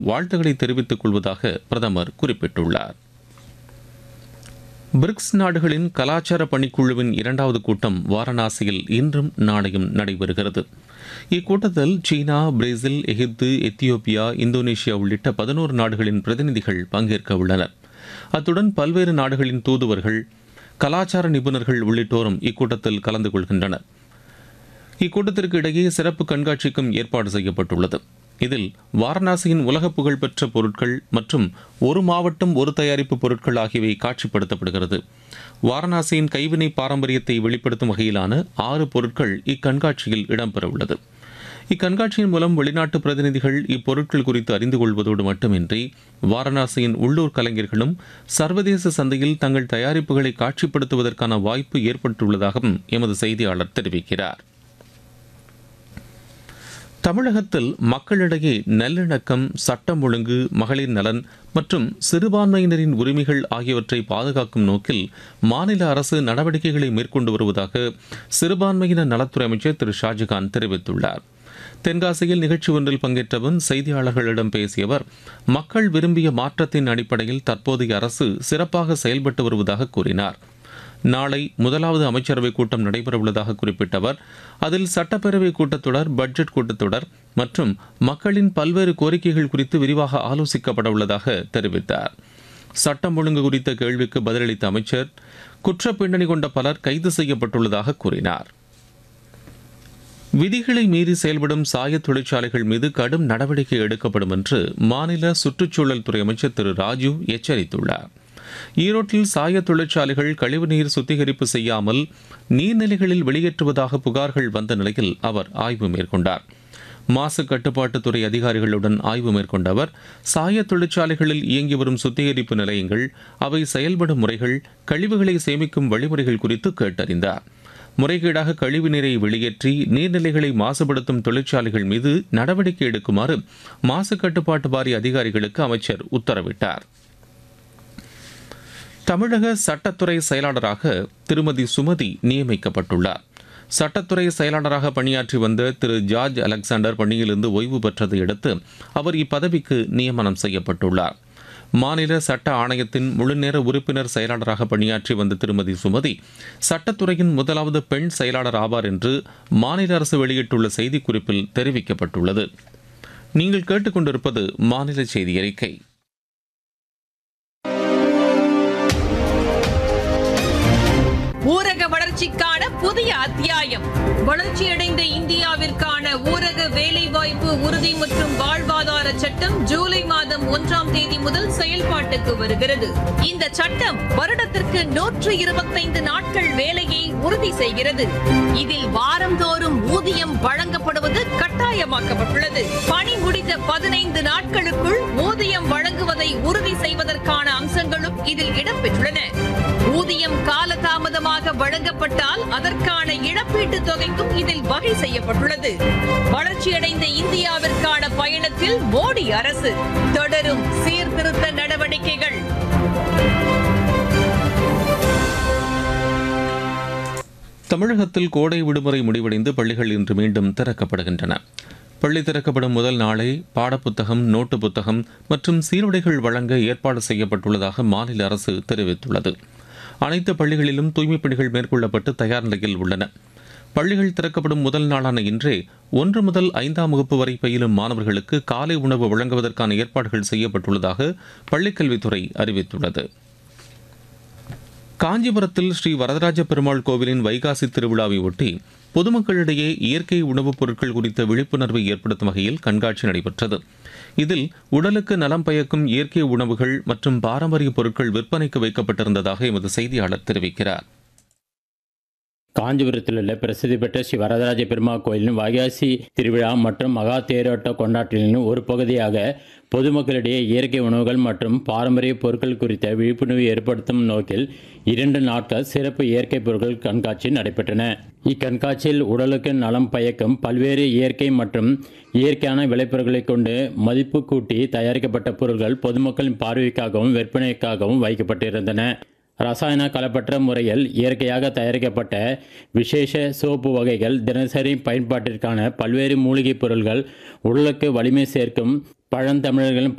வாழ்த்துக்களை தெரிவித்துக் கொள்வதாக பிரதமர் குறிப்பிட்டுள்ளார் பிரிக்ஸ் நாடுகளின் கலாச்சார பணிக்குழுவின் இரண்டாவது கூட்டம் வாரணாசியில் இன்றும் நாளையும் நடைபெறுகிறது இக்கூட்டத்தில் China Brazil Egypt Ethiopia Indonesia உள்ளிட்ட பதினோரு நாடுகளின் பிரதிநிதிகள் பங்கேற்க உள்ளனர் அத்துடன் பல்வேறு நாடுகளின் தூதுவர்கள் கலாச்சார நிபுணர்கள் உள்ளிட்டோரும் இக்கூட்டத்தில் கலந்து கொள்கின்றனர் இக்கூட்டத்திற்கு இடையே சிறப்பு கண்காட்சிக்கும் ஏற்பாடு செய்யப்பட்டுள்ளது இதில் வாரணாசியின் உலக புகழ்பெற்ற பொருட்கள் மற்றும் ஒரு மாவட்டம் ஒரு தயாரிப்பு பொருட்கள் ஆகியவை காட்சிப்படுத்தப்படுகிறது வாரணாசியின் கைவினை பாரம்பரியத்தை வெளிப்படுத்தும் வகையிலான ஆறு பொருட்கள் இக்கண்காட்சியில் இடம்பெறவுள்ளது இக்கண்காட்சியின் மூலம் வெளிநாட்டு பிரதிநிதிகள் இப்பொருட்கள் குறித்து அறிந்து கொள்வதோடு மட்டுமின்றி வாரணாசியின் உள்ளூர் கலைஞர்களும் சர்வதேச சந்தையில் தங்கள் தயாரிப்புகளை காட்சிப்படுத்துவதற்கான வாய்ப்பு ஏற்பட்டுள்ளதாகவும் எமது செய்தியாளர் தெரிவிக்கிறார் தமிழகத்தில் மக்களிடையே நல்லிணக்கம் சட்டம் ஒழுங்கு மகளிர் நலன் மற்றும் சிறுபான்மையினரின் உரிமைகள் ஆகியவற்றை பாதுகாக்கும் நோக்கில் மாநில அரசு நடவடிக்கைகளை மேற்கொண்டு வருவதாக சிறுபான்மையினர் நலத்துறை அமைச்சர் திரு ஷாஜகான் தெரிவித்துள்ளார் தென்காசியில் நிகழ்ச்சி ஒன்றில் பங்கேற்றவன் செய்தியாளர்களிடம் பேசிய அவர் மக்கள் விரும்பிய மாற்றத்தின் அடிப்படையில் தற்போதைய அரசு சிறப்பாக செயல்பட்டு வருவதாக கூறினார் நாளை முதலாவது அமைச்சரவைக் கூட்டம் நடைபெறவுள்ளதாக குறிப்பிட்ட அவர் அதில் சட்டப்பேரவை கூட்டத்தொடர் பட்ஜெட் கூட்டத்தொடர் மற்றும் மக்களின் பல்வேறு கோரிக்கைகள் குறித்து விரிவாக ஆலோசிக்கப்பட உள்ளதாக தெரிவித்தார் சட்டம் ஒழுங்கு குறித்த கேள்விக்கு பதிலளித்த அமைச்சர் குற்ற பின்னணி கொண்ட பலர் கைது செய்யப்பட்டுள்ளதாக கூறினார் விதிகளை மீறி செயல்படும் சாய தொழிற்சாலைகள் மீது கடும் நடவடிக்கை எடுக்கப்படும் என்று மாநில சுற்றுச்சூழல் துறை அமைச்சர் திரு ராஜு எச்சரித்துள்ளார் ஈரோட்டில் சாய தொழிற்சாலைகள் கழிவுநீர் சுத்திகரிப்பு செய்யாமல் நீர்நிலைகளில் வெளியேற்றுவதாக புகார்கள் வந்த நிலையில் அவர் ஆய்வு மேற்கொண்டார் மாசு கட்டுப்பாட்டுத்துறை அதிகாரிகளுடன் ஆய்வு மேற்கொண்ட அவர் சாய தொழிற்சாலைகளில் இயங்கி வரும் சுத்திகரிப்பு நிலையங்கள் அவை செயல்படும் முறைகள் கழிவுகளை சேமிக்கும் வழிமுறைகள் குறித்து கேட்டறிந்தார் முறைகேடாக கழிவு நீரை வெளியேற்றி நீர்நிலைகளை மாசுபடுத்தும் தொழிற்சாலைகள் மீது நடவடிக்கை எடுக்குமாறு மாசு கட்டுப்பாட்டு வாரிய அதிகாரிகளுக்கு அமைச்சர் உத்தரவிட்டார் தமிழக சட்டத்துறை செயலாளராக திருமதி சுமதி நியமிக்கப்பட்டுள்ளார் சட்டத்துறை செயலாளராக பணியாற்றி வந்த திரு ஜார்ஜ் அலெக்சாண்டர் பணியிலிருந்து ஓய்வு பெற்றதை அடுத்து அவர் இப்பதவிக்கு நியமனம் செய்யப்பட்டுள்ளார் மாநில சட்ட ஆணையத்தின் முழுநேர உறுப்பினர் செயலாளராக பணியாற்றி வந்த திருமதி சுமதி சட்டத்துறையின் முதலாவது பெண் செயலாளர் ஆவார் என்று மாநில அரசு வெளியிட்டுள்ள செய்திக்குறிப்பில் தெரிவிக்கப்பட்டுள்ளது நீங்கள் கேட்டுக்கொண்டிருப்பது மாநில செய்தி அறிக்கை ஊரக வளர்ச்சிக்கான புதிய அத்தியாயம் வளர்ச்சியடைந்த இந்தியாவிற்கான ஊரக வேலைவாய்ப்பு உறுதி மற்றும் வாழ்வாதார சட்டம் ஜூலை மாதம் ஒன்றாம் தேதி முதல் செயல்பாட்டுக்கு வருகிறது இந்த சட்டம் வருடத்திற்கு நூற்று இருபத்தைந்து நாட்கள் வேலையை உறுதி செய்கிறது இதில் வாரந்தோறும் ஊதியம் வழங்கப்படுவது கட்டாயமாக்கப்பட்டுள்ளது பணி முடிந்த பதினைந்து நாட்களுக்குள் ஊதியம் வழங்குவதை உறுதி செய்வதற்கான அம்சங்களும் இதில் இடம்பெற்றுள்ளன ஊதியம் காலதாமதமாக வழங்கப்பட்டால் அதற்கான இழப்பீட்டுத் தொகைக்கும் இதில் வகை செய்யப்பட்டுள்ளது வளர்ச்சியடைந்த இந்தியாவிற்கான பயணத்தில் மோடி அரசு தொடரும் சீர்திருத்த நடவடிக்கைகள் தமிழகத்தில் கோடை விடுமுறை முடிவடைந்து பள்ளிகள் இன்று மீண்டும் திறக்கப்படுகின்றன பள்ளி திறக்கப்படும் முதல் நாளை பாடப்புத்தகம் நோட்டு புத்தகம் மற்றும் சீருடைகள் வழங்க ஏற்பாடு செய்யப்பட்டுள்ளதாக மாநில அரசு தெரிவித்துள்ளது அனைத்து பள்ளிகளிலும் தூய்மைப் பணிகள் மேற்கொள்ளப்பட்டு தயார் நிலையில் உள்ளன பள்ளிகள் திறக்கப்படும் முதல் நாளான இன்றே ஒன்று முதல் ஐந்தாம் வகுப்பு வரை பயிலும் மாணவர்களுக்கு காலை உணவு வழங்குவதற்கான ஏற்பாடுகள் செய்யப்பட்டுள்ளதாக பள்ளிக்கல்வித்துறை அறிவித்துள்ளது காஞ்சிபுரத்தில் ஸ்ரீ வரதராஜ பெருமாள் கோவிலின் வைகாசி திருவிழாவை ஒட்டி பொதுமக்களிடையே இயற்கை உணவுப் பொருட்கள் குறித்த விழிப்புணர்வை ஏற்படுத்தும் வகையில் கண்காட்சி நடைபெற்றது இதில் உடலுக்கு நலம் பயக்கும் இயற்கை உணவுகள் மற்றும் பாரம்பரிய பொருட்கள் விற்பனைக்கு வைக்கப்பட்டிருந்ததாக எமது செய்தியாளர் தெரிவிக்கிறார் காஞ்சிபுரத்தில் உள்ள பிரசித்தி பெற்ற ஸ்ரீ வரதராஜ பெருமாள் கோயிலின் வைகாசி திருவிழா மற்றும் மகா தேரோட்ட கொண்டாட்டங்களின் ஒரு பகுதியாக பொதுமக்களிடையே இயற்கை உணவுகள் மற்றும் பாரம்பரிய பொருட்கள் குறித்த விழிப்புணர்வு ஏற்படுத்தும் நோக்கில் இரண்டு நாட்கள் சிறப்பு இயற்கை பொருட்கள் கண்காட்சி நடைபெற்றன இக்கண்காட்சியில் உடலுக்கு நலம் பயக்கும் பல்வேறு இயற்கை மற்றும் இயற்கையான விளைபொருட்களை கொண்டு மதிப்பு கூட்டி தயாரிக்கப்பட்ட பொருட்கள் பொதுமக்களின் பார்வைக்காகவும் விற்பனைக்காகவும் வைக்கப்பட்டிருந்தன ரசாயன கலப்பற்ற முறையில் இயற்கையாக தயாரிக்கப்பட்ட விசேஷ சோப்பு வகைகள் தினசரி பயன்பாட்டிற்கான பல்வேறு மூலிகைப் பொருள்கள் உடலுக்கு வலிமை சேர்க்கும் பழந்தமிழர்களின்